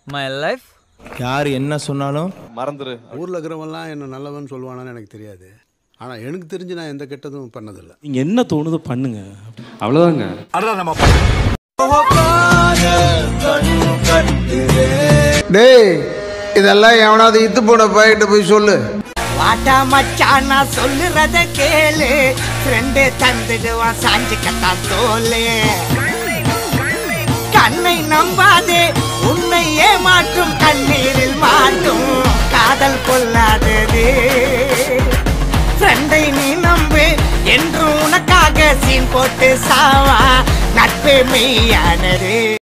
my life யார் என்ன சொன்னாலும் மறந்துரு ஊரில் இருக்கிறவன்லாம் என்ன நல்லவன் சொல்லுவானான்னு எனக்கு தெரியாது ஆனால் எனக்கு தெரிஞ்சு நான் எந்த கெட்டதும் பண்ணதில்லை நீங்கள் என்ன தோணுதோ பண்ணுங்க அவ்வளோதாங்க டேய் இதெல்லாம் எவனாவது இத்து போன பையிட்ட போய் சொல்லு வாட்டா மச்சான் நான் சொல்லுறத கேளு ஃப்ரெண்டு தந்துடுவான் சாஞ்சு கட்டான் தோலு கண்ணை நம்பாதே உன்னை ஏமாற்றும் கண்ணீரில் மாட்டும் காதல் கொள்ளாதது ஃப்ரெண்டை நீ நம்பு என்று உனக்காக சீன் போட்டு சாவா நட்பு மெய்யானது